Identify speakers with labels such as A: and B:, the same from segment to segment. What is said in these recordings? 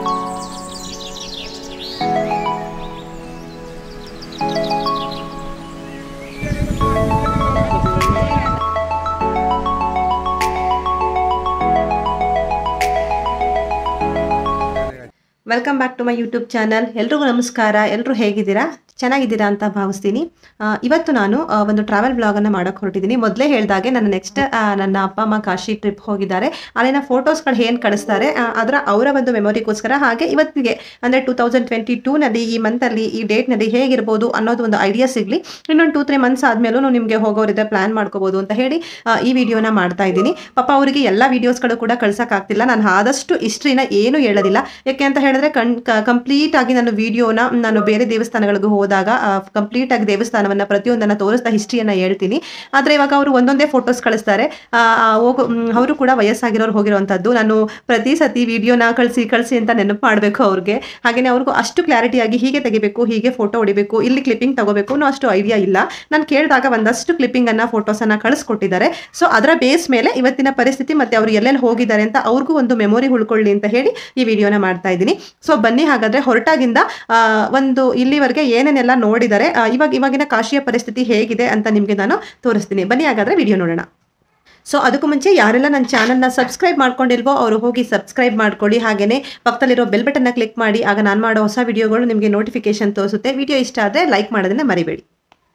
A: welcome back to my YouTube channel ಎಲ್ರಿಗೂ ನಮಸ್ಕಾರ ಎಲ್ಲರೂ ಹೇಗಿದ್ದೀರಾ ಚೆನ್ನಾಗಿದ್ದೀರಾ ಅಂತ ಭಾವಿಸ್ತೀನಿ ಆ, ಇವತ್ತು ನಾನು ಆ, ಒಂದು ಟ್ರಾವೆಲ್ ಬ್ಲಾಗನ್ನು ಮಾಡೋಕೆ ಹೊರಟಿದ್ದೀನಿ ಮೊದಲೇ ಹೇಳಿದಾಗೆ ನನ್ನ ನೆಕ್ಸ್ಟ್ ನನ್ನ ಅಪ್ಪ ಅಮ್ಮ ಕಾಶಿ ಟ್ರಿಪ್ ಹೋಗಿದ್ದಾರೆ ಅಲ್ಲಿನ ಫೋಟೋಸ್ಗಳು ಏನು ಕಳಿಸ್ತಾರೆ ಆ, ಅದರ ಅವರ ಒಂದು ಮೆಮೊರಿಗೋಸ್ಕರ ಹಾಗೆ ಇವತ್ತಿಗೆ ಅಂದರೆ ಟೂ ತೌಸಂಡ್ ಟ್ವೆಂಟಿ ಟೂನಲ್ಲಿ ಈ ಮಂತಲ್ಲಿ ಈ ಡೇಟ್ನಲ್ಲಿ ಹೇಗಿರ್ಬೋದು ಅನ್ನೋದು ಒಂದು ಐಡಿಯಾ ಸಿಗಲಿ ಇನ್ನೊಂದು ಟೂ ತ್ರೀ ಮಂತ್ಸ್ ಆದಮೇಲೂ ನಿಮಗೆ ಹೋಗೋರಿದ್ರೆ ಪ್ಲಾನ್ ಮಾಡ್ಕೋಬೋದು ಅಂತ ಹೇಳಿ ಆ, ಈ ವಿಡಿಯೋನ ಮಾಡ್ತಾ ಇದ್ದೀನಿ ಪಾಪ ಅವರಿಗೆ ಎಲ್ಲ ವೀಡಿಯೋಸ್ಗಳು ಕೂಡ ಕಳ್ಸೋಕ್ಕಾಗ್ತಿಲ್ಲ ನಾನು ಆದಷ್ಟು ಹಿಸ್ಟ್ರಿನ ಏನು ಹೇಳೋದಿಲ್ಲ ಯಾಕೆ ಅಂತ ಹೇಳಿದ್ರೆ ಕಣ್ ಕಂಪ್ಲೀಟ್ ಆಗಿ ನಾನು ವಿಡಿಯೋನ ನಾನು ಬೇರೆ ದೇವಸ್ಥಾನಗಳಿಗೂ ಹೋದಾಗ ಕಂಪ್ಲೀಟ್ ಆಗಿ ದೇವಸ್ಥಾನವನ್ನ ಪ್ರತಿಯೊಂದನ್ನ ತೋರಿಸ್ತಾ ಹಿಸ್ಟ್ರಿಯನ್ನ ಹೇಳ್ತೀನಿ ಆದ್ರೆ ಇವಾಗ ಅವರು ಒಂದೊಂದೇ ಫೋಟೋಸ್ ಕಳಿಸ್ತಾರೆ ಆ, ಆ, ಹೋಗೋ ಅವರು ಕೂಡ ವಯಸ್ಸಾಗಿರೋರು ಹೋಗಿರುವಂತದ್ದು ನಾನು ಪ್ರತಿ ಸತಿ ವಿಡಿಯೋನ ಕಳಿಸಿ ಕಳಿಸಿ ಅಂತ ನೆನಪು ಮಾಡಬೇಕು ಅವ್ರಿಗೆ ಹಾಗೇನೆ ಅವ್ರಿಗೂ ಅಷ್ಟು ಕ್ಲಾರಿಟಿಯಾಗಿ ಹೀಗೆ ತೆಗಿಬೇಕು ಹೀಗೆ ಫೋಟೋ ಹೊಡಿಬೇಕು ಇಲ್ಲಿ ಕ್ಲಿಪ್ಪಿಂಗ್ ತಗೋಬೇಕು ಅನ್ನೋ ಅಷ್ಟು ಐಡಿಯಾ ಇಲ್ಲ ನಾನು ಕೇಳಿದಾಗ ಒಂದಷ್ಟು ಕ್ಲಿಪ್ಪಿಂಗ್ ಅನ್ನ ಫೋಟೋಸ್ ಅನ್ನ ಕಳಿಸ್ಕೊಟ್ಟಿದ್ದಾರೆ ಸೊ ಅದರ ಬೇಸ್ ಮೇಲೆ ಇವತ್ತಿನ ಪರಿಸ್ಥಿತಿ ಮತ್ತೆ ಅವರು ಎಲ್ಲೆಲ್ಲಿ ಹೋಗಿದ್ದಾರೆ ಅಂತ ಅವ್ರಿಗೂ ಒಂದು ಮೆಮೊರಿ ಉಳ್ಕೊಳ್ಳಿ ಅಂತ ಹೇಳಿ ಈ ವಿಡಿಯೋನ ಮಾಡ್ತಾ ಇದ್ದೀನಿ ಸೊ ಬನ್ನಿ ಹಾಗಾದ್ರೆ ಹೊರಟಾಗಿಂದ ಆ, ಒಂದು ಇಲ್ಲಿವರೆಗೆ ಏನೇನೆಲ್ಲ ನೋಡಿದ್ದಾರೆ ಆ, ಇವಾಗ ಇವಾಗಿನ ಕಾಶಿಯ ಪರಿಸ್ಥಿತಿ ಹೇಗಿದೆ ಅಂತ ನಿಮಗೆ ನಾನು ತೋರಿಸ್ತೀನಿ ಬನ್ನಿ ಹಾಗಾದ್ರೆ ವಿಡಿಯೋ ನೋಡೋಣ ಸೊ ಅದಕ್ಕೂ ಮುಂಚೆ ಯಾರೆಲ್ಲ ನನ್ನ ಚಾನಲ್ನ ಸಬ್ಸ್ಕ್ರೈಬ್ ಮಾಡ್ಕೊಂಡಿಲ್ವೋ ಅವರು ಹೋಗಿ ಸಬ್ಸ್ಕ್ರೈಬ್ ಮಾಡ್ಕೊಳ್ಳಿ ಹಾಗೆಯೇ ಪಕ್ಕದಲ್ಲಿರೋ ಬೆಲ್ ಬಟನ್ನ ಕ್ಲಿಕ್ ಮಾಡಿ ಆಗ ನಾನು ಮಾಡೋ ಹೊಸ ವಿಡಿಯೋಗಳು ನಿಮಗೆ ನೋಟಿಫಿಕೇಶನ್ ತೋರಿಸುತ್ತೆ ವಿಡಿಯೋ ಇಷ್ಟ ಆದರೆ ಲೈಕ್ ಮಾಡೋದನ್ನ ಮರಿಬೇಡಿ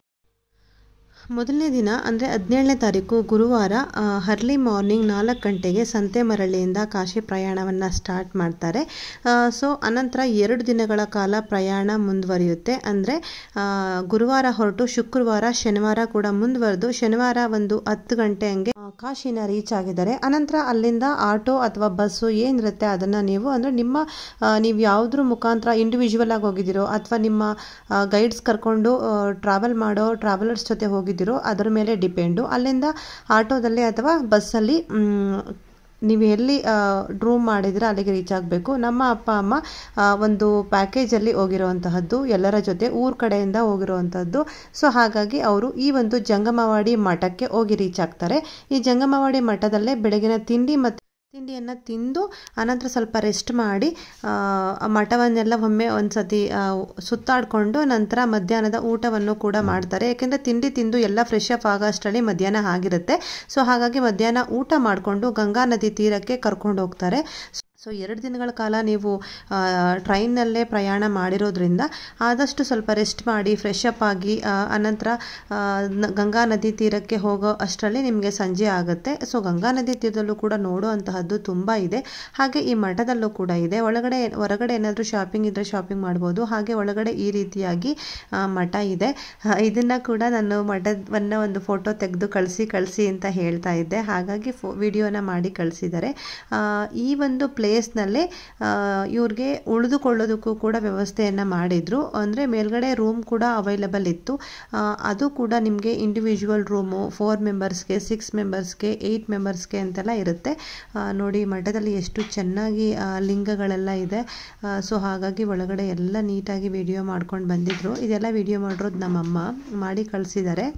A: ಮೊದಲನೇ ದಿನ ಅಂದರೆ ಹದಿನೇಳನೇ ತಾರೀಕು ಗುರುವಾರ ಅರ್ಲಿ ಮಾರ್ನಿಂಗ್ ನಾಲ್ಕು ಗಂಟೆಗೆ ಸಂತೆ ಮರಳಿಯಿಂದ ಕಾಶಿ ಪ್ರಯಾಣವನ್ನು ಸ್ಟಾರ್ಟ್ ಮಾಡ್ತಾರೆ ಸೊ ಅನಂತರ ಎರಡು ದಿನಗಳ ಕಾಲ ಪ್ರಯಾಣ ಮುಂದುವರಿಯುತ್ತೆ ಅಂದರೆ ಗುರುವಾರ ಹೊರಟು ಶುಕ್ರವಾರ ಶನಿವಾರ ಕೂಡ ಮುಂದುವರೆದು ಶನಿವಾರ ಒಂದು ಹತ್ತು ಗಂಟೆ ಹಂಗೆ ಆ, ಕಾಶಿನ ರೀಚ್ ಆಗಿದ್ದಾರೆ ಅನಂತರ ಅಲ್ಲಿಂದ ಆಟೋ ಅಥವಾ ಬಸ್ಸು ಏನಿರುತ್ತೆ ಅದನ್ನು ನೀವು ಅಂದರೆ ನಿಮ್ಮ ಆ, ನೀವು ಯಾವುದ್ರ ಮುಖಾಂತರ ಇಂಡಿವಿಜುವಲ್ ಆಗಿ ಹೋಗಿದ್ದೀರೋ ಅಥವಾ ನಿಮ್ಮ ಗೈಡ್ಸ್ ಕರ್ಕೊಂಡು ಟ್ರಾವೆಲ್ ಮಾಡೋ ಟ್ರಾವೆಲರ್ಸ್ ಜೊತೆ ಹೋಗಿದ್ದೀರೋ ಅದರ ಮೇಲೆ ಡಿಪೆಂಡು ಅಲ್ಲಿಂದ ಆಟೋದಲ್ಲಿ ಅಥವಾ ಬಸ್ಸಲ್ಲಿ ಮ್, ನೀವು ಎಲ್ಲಿ ರೂಮ್ ಮಾಡಿದ್ರೆ ಅಲ್ಲಿಗೆ ರೀಚ್ ಆಗಬೇಕು ನಮ್ಮ ಅಪ್ಪ ಅಮ್ಮ ಆ, ಒಂದು ಪ್ಯಾಕೇಜಲ್ಲಿ ಹೋಗಿರುವಂತಹದ್ದು ಎಲ್ಲರ ಜೊತೆ ಊರ ಕಡೆಯಿಂದ ಹೋಗಿರುವಂಥದ್ದು ಸೊ ಹಾಗಾಗಿ ಅವರು ಈ ಒಂದು ಜಂಗಮವಾಡಿ ಮಠಕ್ಕೆ ಹೋಗಿ ರೀಚ್ ಆಗ್ತಾರೆ ಈ ಜಂಗಮವಾಡಿ ಮಠದಲ್ಲೇ ಬೆಳಗಿನ ತಿಂಡಿ ಮತ್ತು ತಿಂಡಿಯನ್ನು ತಿಂದು ಅನಂತರ ಸ್ವಲ್ಪ ರೆಸ್ಟ್ ಮಾಡಿ ಆ, ಆ ಮಠವನ್ನೆಲ್ಲ ಒಮ್ಮೆ ಒಂದ್ಸತಿ ಆ, ಸುತ್ತಾಡಿಕೊಂಡು ನಂತರ ಮಧ್ಯಾಹ್ನದ ಊಟವನ್ನು ಕೂಡ ಮಾಡ್ತಾರೆ ಯಾಕೆಂದರೆ ತಿಂಡಿ ತಿಂದು ಎಲ್ಲ ಫ್ರೆಶ್ ಅಪ್ ಆಗೋ ಅಷ್ಟರಲ್ಲಿ ಮಧ್ಯಾಹ್ನ ಆಗಿರುತ್ತೆ ಸೊ ಹಾಗಾಗಿ ಮಧ್ಯಾಹ್ನ ಊಟ ಮಾಡಿಕೊಂಡು ಗಂಗಾ ನದಿ ತೀರಕ್ಕೆ ಕರ್ಕೊಂಡು ಹೋಗ್ತಾರೆ ಸೊ ಎರಡು ದಿನಗಳ ಕಾಲ ನೀವು ಆ, ಟ್ರೈನ್ನಲ್ಲೇ ಪ್ರಯಾಣ ಮಾಡಿರೋದ್ರಿಂದ ಆದಷ್ಟು ಸ್ವಲ್ಪ ರೆಸ್ಟ್ ಮಾಡಿ ಫ್ರೆಶ್ ಅಪ್ ಆಗಿ ಆ, ಅನಂತರ ಆ, ನ- ಗಂಗಾ ನದಿ ತೀರಕ್ಕೆ ಹೋಗೋ ಅಷ್ಟರಲ್ಲಿ ನಿಮಗೆ ಸಂಜೆ ಆಗುತ್ತೆ ಸೊ ಗಂಗಾ ನದಿ ತೀರದಲ್ಲೂ ಕೂಡ ನೋಡುವಂತಹದ್ದು ತುಂಬ ಇದೆ ಹಾಗೆ ಈ ಮಠದಲ್ಲೂ ಕೂಡ ಇದೆ ಒಳಗಡೆ ಹೊರಗಡೆ ಏನಾದರೂ ಶಾಪಿಂಗ್ ಇದ್ದರೆ ಶಾಪಿಂಗ್ ಮಾಡ್ಬೋದು ಹಾಗೆ ಒಳಗಡೆ ಈ ರೀತಿಯಾಗಿ ಆ, ಮಠ ಇದೆ ಆ, ಇದನ್ನ ಕೂಡ ನಾನು ಮಠವನ್ನ ಒಂದು ಫೋಟೋ ತೆಗೆದು ಕಳಿಸಿ ಕಳಿಸಿ ಅಂತ ಹೇಳ್ತಾ ಇದ್ದೆ ಹಾಗಾಗಿ ಫೋ ವಿಡಿಯೋನ ಮಾಡಿ ಕಳಿಸಿದ್ದಾರೆ ಆ, ಈ ಒಂದು ಪ್ಲೇಸ್ನಲ್ಲೇ ಇವ್ರಿಗೆ ಉಳಿದುಕೊಳ್ಳೋದಕ್ಕೂ ಕೂಡ ವ್ಯವಸ್ಥೆಯನ್ನು ಮಾಡಿದ್ರು ಅಂದರೆ ಮೇಲ್ಗಡೆ ರೂಮ್ ಕೂಡ ಅವೈಲಬಲ್ ಇತ್ತು ಆ, ಅದು ಕೂಡ ನಿಮಗೆ ಇಂಡಿವಿಜುವಲ್ ರೂಮು ಫೋರ್ ಮೆಂಬರ್ಸ್ಗೆ ಸಿಕ್ಸ್ ಮೆಂಬರ್ಸ್ಗೆ ಏಯ್ಟ್ ಮೆಂಬರ್ಸ್ಗೆ ಅಂತೆಲ್ಲ ಇರುತ್ತೆ ಆ, ನೋಡಿ ಮಠದಲ್ಲಿ ಎಷ್ಟು ಚೆನ್ನಾಗಿ ಆ, ಲಿಂಗಗಳೆಲ್ಲ ಇದೆ ಸೊ ಹಾಗಾಗಿ ಒಳಗಡೆ ಎಲ್ಲ ನೀಟಾಗಿ ವಿಡಿಯೋ ಮಾಡ್ಕೊಂಡು ಬಂದಿದ್ರು ಇದೆಲ್ಲ ವಿಡಿಯೋ ಮಾಡಿರೋದು ನಮ್ಮಮ್ಮ ಮಾಡಿ ಕಳಿಸಿದ್ದಾರೆ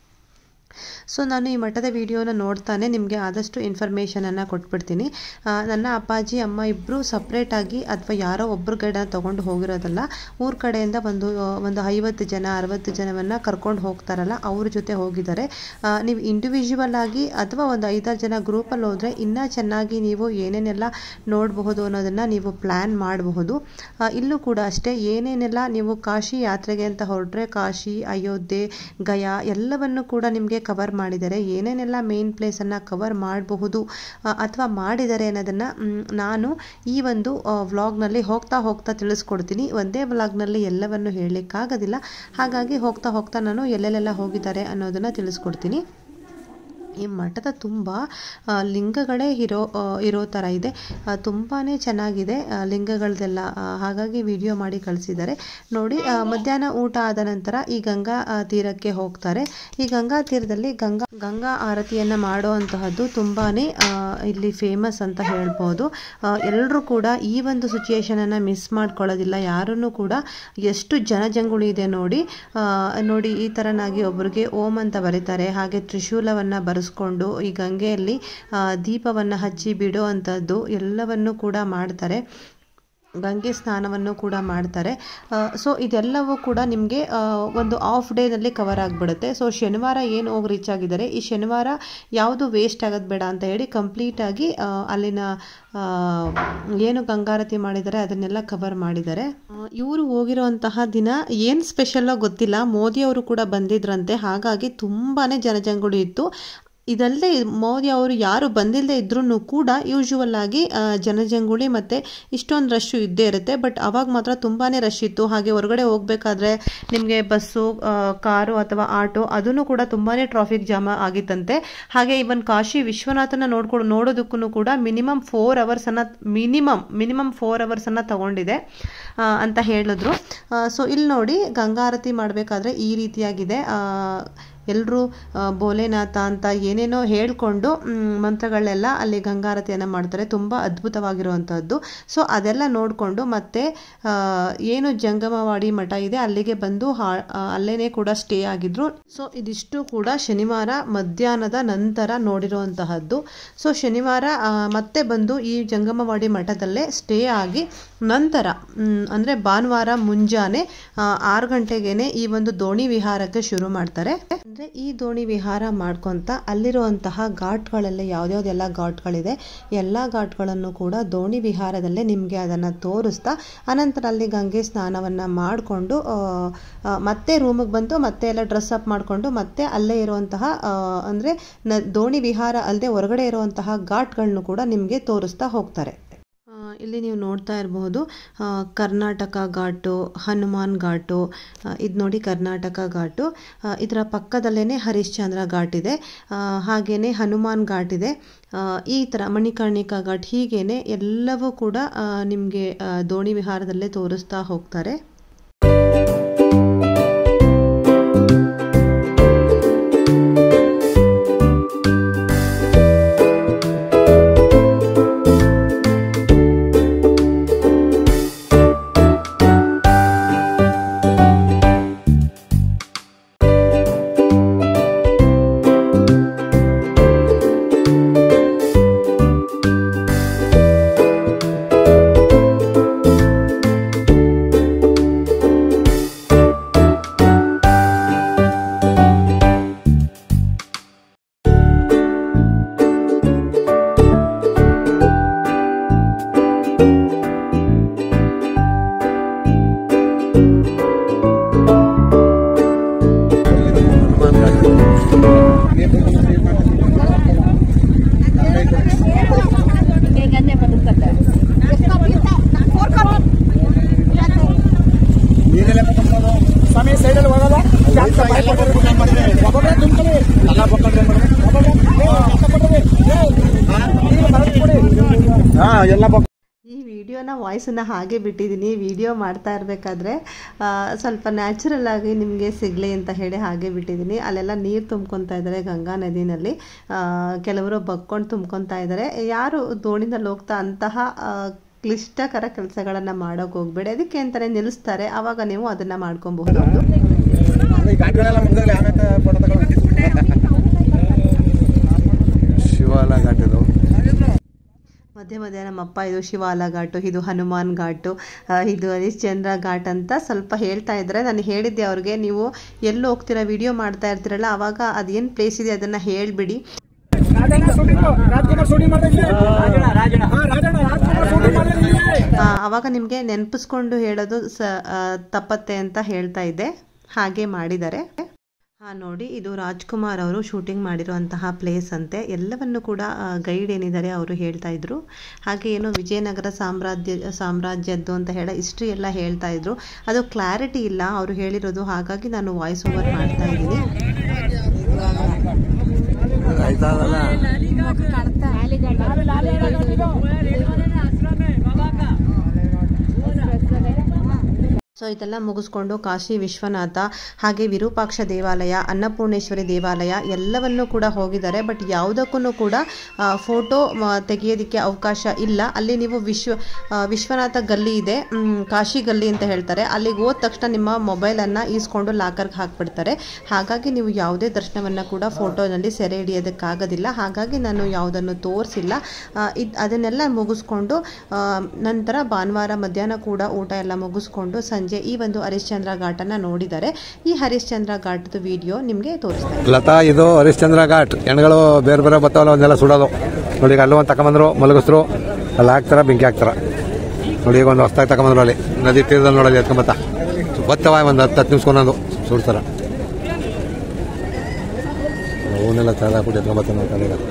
A: ಸೊ ನಾನು ಈ ಮಠದ ವಿಡಿಯೋನ ನೋಡ್ತಾನೆ ನಿಮಗೆ ಆದಷ್ಟು ಇನ್ಫಾರ್ಮೇಷನನ್ನು ಕೊಟ್ಬಿಡ್ತೀನಿ ಆ, ನನ್ನ ಅಪ್ಪಾಜಿ ಅಮ್ಮ ಇಬ್ಬರು ಸಪ್ರೇಟಾಗಿ ಅಥವಾ ಯಾರೋ ಒಬ್ಬರು ಗೈಡನ್ನ ತೊಗೊಂಡು ಹೋಗಿರೋದಲ್ಲ ಊರ ಕಡೆಯಿಂದ ಒಂದು ಒಂದು ಐವತ್ತು ಜನ ಅರವತ್ತು ಜನವನ್ನು ಕರ್ಕೊಂಡು ಹೋಗ್ತಾರಲ್ಲ ಅವ್ರ ಜೊತೆ ಹೋಗಿದ್ದಾರೆ ಆ, ನೀವು ಇಂಡಿವಿಜುವಲ್ ಆಗಿ ಅಥವಾ ಒಂದು ಐದಾರು ಜನ ಗ್ರೂಪಲ್ಲಿ ಹೋದರೆ ಇನ್ನೂ ಚೆನ್ನಾಗಿ ನೀವು ಏನೇನೆಲ್ಲ ನೋಡಬಹುದು ಅನ್ನೋದನ್ನು ನೀವು ಪ್ಲ್ಯಾನ್ ಮಾಡಬಹುದು ಆ, ಇಲ್ಲೂ ಕೂಡ ಅಷ್ಟೇ ಏನೇನೆಲ್ಲ ನೀವು ಕಾಶಿ ಯಾತ್ರೆಗೆ ಅಂತ ಹೊರಟ್ರೆ ಕಾಶಿ ಅಯೋಧ್ಯೆ ಗಯಾ ಎಲ್ಲವನ್ನು ಕೂಡ ನಿಮಗೆ ಕವರ್ ಮಾಡಿದ್ದಾರೆ ಏನೇನೆಲ್ಲ ಮೇನ್ ಪ್ಲೇಸನ್ನು ಕವರ್ ಮಾಡಬಹುದು ಅಥವಾ ಮಾಡಿದ್ದಾರೆ ಅನ್ನೋದನ್ನು ಮ್, ನಾನು ಈ ಒಂದು ವ್ಲಾಗ್ನಲ್ಲಿ ಹೋಗ್ತಾ ಹೋಗ್ತಾ ತಿಳಿಸ್ಕೊಡ್ತೀನಿ ಒಂದೇ ವ್ಲಾಗ್ನಲ್ಲಿ ಎಲ್ಲವನ್ನು ಹೇಳಲಿಕ್ಕಾಗೋದಿಲ್ಲ ಹಾಗಾಗಿ ಹೋಗ್ತಾ ಹೋಗ್ತಾ ನಾನು ಎಲ್ಲೆಲ್ಲೆಲ್ಲ ಹೋಗಿದ್ದಾರೆ ಅನ್ನೋದನ್ನು ತಿಳಿಸ್ಕೊಡ್ತೀನಿ ಈ ಮಠದ ತುಂಬ ಆ, ಲಿಂಗಗಳೇ ಇರೋ ಆ, ಇರೋ ಥರ ಇದೆ ತುಂಬಾ ಚೆನ್ನಾಗಿದೆ ಆ, ಲಿಂಗಗಳದೆಲ್ಲ ಆ, ಹಾಗಾಗಿ ವಿಡಿಯೋ ಮಾಡಿ ಕಳಿಸಿದ್ದಾರೆ ನೋಡಿ ಆ, ಮಧ್ಯಾಹ್ನ ಊಟ ಆದ ನಂತರ ಈ ಗಂಗಾ ಆ, ತೀರಕ್ಕೆ ಹೋಗ್ತಾರೆ ಈ ಗಂಗಾ ತೀರದಲ್ಲಿ ಗಂಗಾ ಗಂಗಾ ಆರತಿಯನ್ನು ಮಾಡೋ ಅಂತಹದ್ದು ತುಂಬಾ ಇಲ್ಲಿ ಫೇಮಸ್ ಅಂತ ಹೇಳ್ಬೋದು ಎಲ್ಲರೂ ಕೂಡ ಈ ಒಂದು ಸಿಚುಯೇಷನನ್ನು ಮಿಸ್ ಮಾಡ್ಕೊಳ್ಳೋದಿಲ್ಲ ಯಾರನ್ನು ಕೂಡ ಎಷ್ಟು ಜನಜಂಗುಳಿ ಇದೆ ನೋಡಿ ಆ, ನೋಡಿ ಈ ಥರನಾಗಿ ಒಬ್ಬರಿಗೆ ಓಂ ಅಂತ ಬರೀತಾರೆ ಹಾಗೆ ತ್ರಿಶೂಲವನ್ನು ಬರೆಸ್ಕೊಂಡು ಈ ಗಂಗೆಯಲ್ಲಿ ಆ, ದೀಪವನ್ನು ಹಚ್ಚಿ ಬಿಡೋ ಅಂಥದ್ದು ಎಲ್ಲವನ್ನು ಕೂಡ ಮಾಡ್ತಾರೆ ಗಂಗೆ ಸ್ನಾನವನ್ನು ಕೂಡ ಮಾಡ್ತಾರೆ ಸೊ ಇದೆಲ್ಲವೂ ಕೂಡ ನಿಮಗೆ ಒಂದು ಆಫ್ ಡೇನಲ್ಲಿ ಕವರ್ ಆಗಿಬಿಡುತ್ತೆ ಸೊ ಶನಿವಾರ ಏನು ಹೋಗಿ ರೀಚ್ ಆಗಿದ್ದಾರೆ ಈ ಶನಿವಾರ ಯಾವುದು ವೇಸ್ಟ್ ಆಗೋದು ಬೇಡ ಅಂತ ಹೇಳಿ ಕಂಪ್ಲೀಟಾಗಿ ಅಲ್ಲಿನ ಆ, ಏನು ಗಂಗಾರತಿ ಮಾಡಿದ್ದಾರೆ ಅದನ್ನೆಲ್ಲ ಕವರ್ ಮಾಡಿದ್ದಾರೆ ಇವರು ಹೋಗಿರುವಂತಹ ದಿನ ಏನು ಸ್ಪೆಷಲ್ಲೋ ಗೊತ್ತಿಲ್ಲ ಮೋದಿ ಅವರು ಕೂಡ ಬಂದಿದ್ರಂತೆ ಹಾಗಾಗಿ ತುಂಬಾ ಜನಜಂಗುಳಿ ಇತ್ತು ಇದಲ್ಲದೆ ಮೋದಿ ಅವರು ಯಾರು ಬಂದಿಲ್ಲದೆ ಇದ್ರೂ ಕೂಡ ಯೂಶುವಲ್ ಆಗಿ ಆ, ಜನಜಂಗುಳಿ ಮತ್ತು ಇಷ್ಟೊಂದು ರಶ್ಶು ಇದ್ದೇ ಇರುತ್ತೆ ಬಟ್ ಅವಾಗ ಮಾತ್ರ ತುಂಬಾ ರಶ್ ಇತ್ತು ಹಾಗೆ ಹೊರಗಡೆ ಹೋಗಬೇಕಾದ್ರೆ ನಿಮಗೆ ಬಸ್ಸು ಆ, ಕಾರು ಅಥವಾ ಆಟೋ ಅದನ್ನು ಕೂಡ ತುಂಬಾ ಟ್ರಾಫಿಕ್ ಜಾಮ್ ಆಗಿತ್ತಂತೆ ಹಾಗೆ ಇವನ್ ಕಾಶಿ ವಿಶ್ವನಾಥನ ನೋಡ್ಕೊಂಡು ನೋಡೋದಕ್ಕೂ ಕೂಡ ಮಿನಿಮಮ್ ಫೋರ್ ಅವರ್ಸನ್ನು ಮಿನಿಮಮ್ ಮಿನಿಮಮ್ ಫೋರ್ ಅವರ್ಸನ್ನು ತಗೊಂಡಿದೆ ಆ, ಅಂತ ಹೇಳಿದ್ರು ಸೊ ಇಲ್ಲಿ ನೋಡಿ ಗಂಗಾರತಿ ಮಾಡಬೇಕಾದ್ರೆ ಈ ರೀತಿಯಾಗಿದೆ ಎಲ್ಲರೂ ಬೋಲೆನಾಥ ಅಂತ ಏನೇನೋ ಹೇಳ್ಕೊಂಡು ಮ್, ಮಂತ್ರಗಳೆಲ್ಲ ಅಲ್ಲಿ ಗಂಗಾರತಿಯನ್ನು ಮಾಡ್ತಾರೆ ತುಂಬ ಅದ್ಭುತವಾಗಿರುವಂಥದ್ದು ಸೊ ಅದೆಲ್ಲ ನೋಡಿಕೊಂಡು ಮತ್ತೆ ಆ, ಏನು ಜಂಗಮವಾಡಿ ಮಠ ಇದೆ ಅಲ್ಲಿಗೆ ಬಂದು ಹಾ ಅಲ್ಲೇನೆ ಕೂಡ ಸ್ಟೇ ಆಗಿದ್ರು ಸೊ ಇದಿಷ್ಟು ಕೂಡ ಶನಿವಾರ ಮಧ್ಯಾಹ್ನದ ನಂತರ ನೋಡಿರುವಂತಹದ್ದು ಸೊ ಶನಿವಾರ ಆ, ಮತ್ತೆ ಬಂದು ಈ ಜಂಗಮವಾಡಿ ಮಠದಲ್ಲೇ ಸ್ಟೇ ಆಗಿ ನಂತರ ಮ್, ಅಂದ್ರೆ ಭಾನುವಾರ ಮುಂಜಾನೆ ಆ, ಆರು ಗಂಟೆಗೇನೆ ಈ ಒಂದು ದೋಣಿ ವಿಹಾರಕ್ಕೆ ಶುರು ಮಾಡ್ತಾರೆ ಅಂದ್ರೆ ಈ ದೋಣಿ ವಿಹಾರ ಮಾಡ್ಕೊಂತ ಅಲ್ಲಿರುವಂತಹ ಘಾಟ್ಗಳೆಲ್ಲ ಯಾವ್ದ್ಯಾವ್ದೆಲ್ಲ ಘಾಟ್ಗಳಿದೆ ಎಲ್ಲ ಘಾಟ್ಗಳನ್ನು ಕೂಡ ದೋಣಿ ವಿಹಾರದಲ್ಲೇ ನಿಮಗೆ ಅದನ್ನು ತೋರಿಸ್ತಾ ಅನಂತರ ಅಲ್ಲಿ ಗಂಗೆ ಸ್ನಾನವನ್ನು ಮಾಡಿಕೊಂಡು ಮತ್ತೆ ರೂಮಿಗೆ ಬಂದು ಮತ್ತೆ ಎಲ್ಲ ಡ್ರೆಸ್ ಅಪ್ ಮಾಡಿಕೊಂಡು ಮತ್ತೆ ಅಲ್ಲೇ ಇರುವಂತಹ ಆ, ಅಂದ್ರೆ ನ ದೋಣಿ ವಿಹಾರ ಅಲ್ಲದೆ ಹೊರಗಡೆ ಇರುವಂತಹ ಘಾಟ್ಗಳನ್ನು ಕೂಡ ನಿಮಗೆ ತೋರಿಸ್ತಾ ಹೋಗ್ತಾರೆ ಆ, ಇಲ್ಲಿ ನೀವು ನೋಡ್ತಾ ಇರಬಹುದು ಆ, ಕರ್ನಾಟಕ ಘಾಟು ಹನುಮಾನ್ ಘಾಟು ಇದು ನೋಡಿ ಕರ್ನಾಟಕ ಘಾಟು ಆ, ಇದರ ಪಕ್ಕದಲ್ಲೇ ಹರಿಶ್ಚಂದ್ರ ಘಾಟ್ ಇದೆ ಆ, ಹಾಗೇನೆ ಹನುಮಾನ್ ಘಾಟ್ ಇದೆ ಆ, ಈ ಥರ ಮಣಿಕರ್ಣಿಕಾ ಘಾಟ್ ಹೀಗೇನೆ ಎಲ್ಲವೂ ಕೂಡ ನಿಮಗೆ ದೋಣಿ ವಿಹಾರದಲ್ಲೇ ತೋರಿಸ್ತಾ ಹೋಗ್ತಾರೆ
B: ಸ್ವಾಮಿ ಸೈಡಲ್ಲಿ ಹೋಗಲ್ಲ ಜಾಸ್ತಿ ಭಯಪಡೋರು ಒಬ್ಬೊಬ್ಬರೇ ತುಂಬ್ಕೊಳ್ಳಿ ಎಲ್ಲ ಬೊಕ್ಕಳ್ರಿ ಹಾ ಎಲ್ಲ ಬೊಕ್ಕ
A: ಈ ವಿಡಿಯೋನ ವಾಯ್ಸನ್ನು ಹಾಗೆ ಬಿಟ್ಟಿದ್ದೀನಿ ವಿಡಿಯೋ ಮಾಡ್ತಾ ಇರಬೇಕಾದ್ರೆ ಸ್ವಲ್ಪ ನ್ಯಾಚುರಲ್ ಆಗಿ ನಿಮಗೆ ಸಿಗಲಿ ಅಂತ ಹೇಳಿ ಹಾಗೆ ಬಿಟ್ಟಿದ್ದೀನಿ ಅಲ್ಲೆಲ್ಲ ನೀರು ತುಂಬ್ಕೊತಾ ಇದ್ದಾರೆ ಗಂಗಾ ನದಿನಲ್ಲಿ ಆ, ಕೆಲವರು ಬಗ್ಕೊಂಡು ತುಂಬ್ಕೊತಾ ಇದ್ದಾರೆ ಯಾರು ದೋಣಿನಲ್ಲಿ ಹೋಗ್ತಾ ಅಂತಹ ಆ, ಕ್ಲಿಷ್ಟಕರ ಕೆಲಸಗಳನ್ನು ಮಾಡೋಕೆ ಹೋಗ್ಬೇಡಿ ಅದಕ್ಕೆ ಅಂತಾನೆ ನಿಲ್ಲಿಸ್ತಾರೆ ಆವಾಗ ನೀವು ಅದನ್ನು ಮಾಡ್ಕೊಬಹುದು
B: ಈ ಘಾಟ್ಗಳೆಲ್ಲ ಮುಗಿದಾಗಲೇ ಆಮೇಲೆ ಫೋಟೋ ತಗೊಳ್ಳಿ
C: ಶಿವಾಲ ಘಾಟ್ ಇದು
A: ಮಧ್ಯೆ ಮಧ್ಯೆ ನಮ್ಮಪ್ಪ ಇದು ಶಿವಾಲ ಘಾಟು ಇದು ಹನುಮಾನ್ ಘಾಟು ಆ, ಇದು ಹರಿಶ್ಚಂದ್ರ ಘಾಟ್ ಅಂತ ಸ್ವಲ್ಪ ಹೇಳ್ತಾ ಇದ್ದಾರೆ ನಾನು ಹೇಳಿದ್ದೆ ಅವ್ರಿಗೆ ನೀವು ಎಲ್ಲಿ ಹೋಗ್ತೀರಾ ವಿಡಿಯೋ ಮಾಡ್ತಾ ಇರ್ತೀರಲ್ಲ ಆವಾಗ ಅದೇನು ಪ್ಲೇಸ್ ಇದೆ ಅದನ್ನು ಹೇಳಿಬಿಡಿ
B: ರಾಜಣ್ಣ ಶೂಟಿಂಗ್ ರಾಜ್ಕುಮಾರ್ ಶೂಟಿಂಗ್ ಮಾಡ್ತಾ ರಾಜಣ್ಣ ಹಾ ರಾಜಣ್ಣ ರಾಜ್ಕುಮಾರ್ ಶೂಟಿಂಗ್ ಮಾಡ್ತಾ
A: ಆವಾಗ ನಿಮಗೆ ನೆನಪಿಸ್ಕೊಂಡು ಹೇಳೋದು ಸ ಆ, ತಪ್ಪತ್ತೆ ಅಂತ ಹೇಳ್ತಾ ಇದ್ದೆ ಹಾಗೆ ಮಾಡಿದ್ದಾರೆ ಹಾಂ ನೋಡಿ ಇದು ರಾಜ್ಕುಮಾರ್ ಅವರು ಶೂಟಿಂಗ್ ಮಾಡಿರುವಂತಹ ಪ್ಲೇಸ್ ಅಂತೆ ಎಲ್ಲವನ್ನು ಕೂಡ ಗೈಡ್ ಏನಿದ್ದಾರೆ ಅವರು ಹೇಳ್ತಾ ಇದ್ರು ಹಾಗೆ ಏನು ವಿಜಯನಗರ ಸಾಮ್ರಾಜ್ಯ ಸಾಮ್ರಾಜ್ಯದ್ದು ಅಂತ ಹೇಳ ಹಿಸ್ಟ್ರಿ ಎಲ್ಲ ಹೇಳ್ತಾ ಇದ್ರು ಅದು ಕ್ಲಾರಿಟಿ ಇಲ್ಲ ಅವರು ಹೇಳಿರೋದು ಹಾಗಾಗಿ ನಾನು ವಾಯ್ಸ್ ಓವರ್ ಮಾಡ್ತಾ ಇದ್ದೀನಿ
C: ಆಯ್ತಾದಲ್ಲ
A: ಸೊ ಇದೆಲ್ಲ ಮುಗಿಸ್ಕೊಂಡು ಕಾಶಿ ವಿಶ್ವನಾಥ ಹಾಗೆ ವಿರೂಪಾಕ್ಷ ದೇವಾಲಯ ಅನ್ನಪೂರ್ಣೇಶ್ವರಿ ದೇವಾಲಯ ಎಲ್ಲವನ್ನೂ ಕೂಡ ಹೋಗಿದ್ದಾರೆ ಬಟ್ ಯಾವುದಕ್ಕೂ ಕೂಡ ಫೋಟೋ ತೆಗೆಯೋದಕ್ಕೆ ಅವಕಾಶ ಇಲ್ಲ ಅಲ್ಲಿ ನೀವು ವಿಶ್ವ ಆ, ವಿಶ್ವನಾಥ ಗಲ್ಲಿ ಇದೆ ಮ್, ಕಾಶಿ ಗಲ್ಲಿ ಅಂತ ಹೇಳ್ತಾರೆ ಅಲ್ಲಿಗೆ ಹೋದ ತಕ್ಷಣ ನಿಮ್ಮ ಮೊಬೈಲನ್ನು ಈಸ್ಕೊಂಡು ಲಾಕರ್ಗೆ ಹಾಕ್ಬಿಡ್ತಾರೆ ಹಾಗಾಗಿ ನೀವು ಯಾವುದೇ ದರ್ಶನವನ್ನು ಕೂಡ ಫೋಟೋನಲ್ಲಿ ಸೆರೆ ಹಿಡಿಯೋದಕ್ಕಾಗೋದಿಲ್ಲ ಹಾಗಾಗಿ ನಾನು ಯಾವುದನ್ನು ತೋರಿಸಿಲ್ಲ ಇದು ಅದನ್ನೆಲ್ಲ ಮುಗಿಸ್ಕೊಂಡು ಆ, ನಂತರ ಭಾನುವಾರ ಮಧ್ಯಾಹ್ನ ಕೂಡ ಊಟ ಎಲ್ಲ ಮುಗಿಸ್ಕೊಂಡು ಸಂಜೆ ಈ ಒಂದು ಹರಿಶ್ಚಂದ್ರ ಘಾಟನ್ನು ನೋಡಿದ್ದಾರೆ ಈ ಹರಿಶ್ಚಂದ್ರ ಘಾಟದ ವಿಡಿಯೋ ನಿಮಗೆ ತೋರಿಸ್ತಾರೆ
C: ಲತಾ ಇದು ಹರಿಶ್ಚಂದ್ರ ಘಾಟ್ ಹೆಣ್ಗಳು ಬೇರೆ ಬೇರೆ ಬರ್ತಾವಲ್ಲ ಅವನ್ನೆಲ್ಲ ಸುಡೋದು ನೋಡಿ ಈಗ ಅಲ್ಲೂ ಒಂದು ತಗೊಂಬಂದ್ರು ಮಲಗಿಸ್ರು ಅಲ್ಲಿ ಹಾಕ್ತಾರ ಬೆಂಕಿ ಹಾಕ್ತಾರ ನೋಡಿ ಈಗ ಒಂದು ಹೊಸ್ದಾಗಿ ತಗೊಂಬಂದ್ರು ಅಲ್ಲಿ ನದಿ ತೀರದಲ್ಲಿ ನೋಡೋದು ಎತ್ಕೊಂಬತ್ತ ಬತ್ತವ ಒಂದು ಹತ್ತು ಹತ್ತು ನಿಮಿಷ ಸುಡ್ತಾರ ಅವನ್ನೆಲ್ಲ ತಗೊಂಡ್ಬಿಟ್ಟು ಎತ್ಕೊಂಬತ್ತ ನೋಡ್ತಾರೆ ಈಗ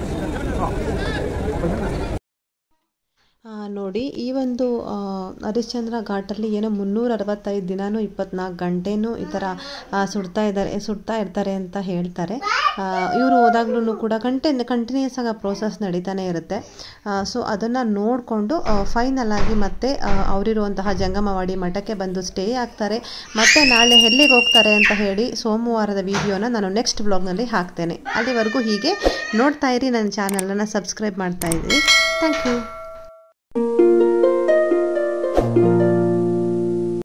A: ಆ, ನೋಡಿ ಈ ಒಂದು ಆ, ಹರಿಶ್ಚಂದ್ರ ಘಾಟಲ್ಲಿ ಏನೋ ಮುನ್ನೂರ ಅರವತ್ತೈದು ದಿನಾನು ಇಪ್ಪತ್ನಾಲ್ಕು ಗಂಟೆನೂ ಈ ಥರ ಆ, ಸುಡ್ತಾ ಇದ್ದಾರೆ ಸುಡ್ತಾ ಇರ್ತಾರೆ ಅಂತ ಹೇಳ್ತಾರೆ ಇವರು ಹೋದಾಗ್ಲೂ ಕೂಡ ಕಂಟಿನ್ ಕಂಟಿನ್ಯೂಸ್ ಆಗಿ ಆ ಪ್ರೋಸೆಸ್ ನಡೀತಾನೆ ಇರುತ್ತೆ ಸೊ ಅದನ್ನು ನೋಡಿಕೊಂಡು ಫೈನಲ್ ಆಗಿ ಮತ್ತೆ ಆ, ಅವರಿರುವಂತಹ ಜಂಗಮವಾಡಿ ಮಠಕ್ಕೆ ಬಂದು ಸ್ಟೇ ಆಗ್ತಾರೆ ಮತ್ತೆ ನಾಳೆ ಎಲ್ಲಿಗೆ ಹೋಗ್ತಾರೆ ಅಂತ ಹೇಳಿ ಸೋಮವಾರದ ವಿಡಿಯೋನ ನಾನು ನೆಕ್ಸ್ಟ್ ಬ್ಲಾಗ್ನಲ್ಲಿ ಹಾಕ್ತೇನೆ ಅಲ್ಲಿವರೆಗೂ ಹೀಗೆ ನೋಡ್ತಾ ಇರಿ ನನ್ನ ಚಾನಲನ್ನು ಸಬ್ಸ್ಕ್ರೈಬ್ ಮಾಡ್ತಾ ಇರಿ ಥ್ಯಾಂಕ್ ಯು